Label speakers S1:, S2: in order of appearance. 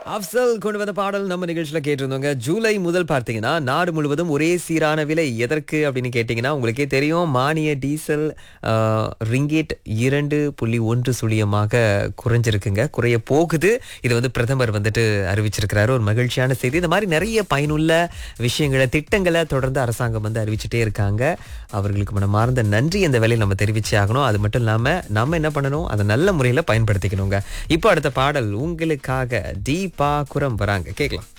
S1: அப்சல் கொண்டு வந்த பாடல் நம்ம நிகழ்ச்சியில கேட்டிருந்தோங்க ஜூலை முதல் பார்த்தீங்கன்னா நாடு முழுவதும் ஒரே சீரான விலை எதற்கு அப்படின்னு கேட்டிங்கன்னா உங்களுக்கே தெரியும் மானிய டீசல் ஆஹ், ரிங்கேட் இரண்டு புள்ளி ஒன்று சுழியமாக குறைஞ்சிருக்குங்க குறைய போகுது இது வந்து பிரதமர் வந்துட்டு அறிவிச்சிருக்கிறாரு ஒரு மகிழ்ச்சியான செய்தி இந்த மாதிரி நிறைய பயனுள்ள விஷயங்களை திட்டங்களை தொடர்ந்து அரசாங்கம் வந்து அறிவிச்சுட்டே இருக்காங்க அவர்களுக்கு மனமார்ந்த நன்றி இந்த வேலையை நம்ம தெரிவிச்சே ஆகணும் அது மட்டும் இல்லாம நம்ம என்ன பண்ணணும் அதை நல்ல முறையில் பயன்படுத்திக்கணுங்க இப்போ அடுத்த பாடல் உங்களுக்காக தீபா குரம் வராங்க கேட்கலாம்